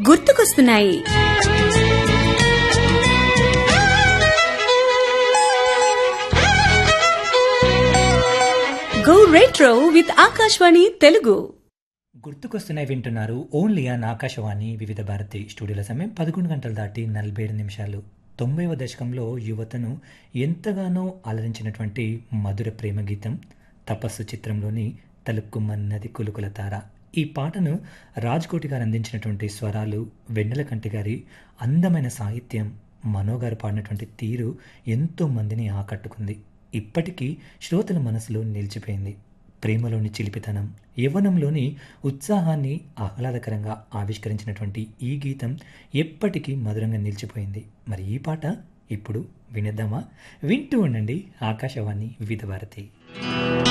గుర్తుకొస్తున్నాయి go retro with Akashvani Telugu గుర్తుకొస్తున్నాయి వింటున్నారు ఓన్లీ ఆన్ ఆకాశవాణి వివిధ భారతి స్టూడియోల సమయం పదకొండు గంటలు దాటి నలభై ఏడు నిమిషాలు తొంభైవ దశకంలో యువతను ఎంతగానో అలరించినటువంటి మధుర ప్రేమ గీతం తపస్సు చిత్రంలోని తలుక్కుమన్నది కులుకుల తార ఈ పాటను రాజ్కోటి గారు అందించినటువంటి స్వరాలు వెన్నెల కంటి గారి అందమైన సాహిత్యం మనోగారు పాడినటువంటి తీరు ఎంతో మందిని ఆకట్టుకుంది ఇప్పటికీ శ్రోతల మనసులో నిలిచిపోయింది ప్రేమలోని చిలిపితనం యవ్వనంలోని ఉత్సాహాన్ని ఆహ్లాదకరంగా ఆవిష్కరించినటువంటి ఈ గీతం ఎప్పటికీ మధురంగా నిలిచిపోయింది మరి ఈ పాట ఇప్పుడు వినేద్దామా వింటూ ఉండండి ఆకాశవాణి వివిధ భారతి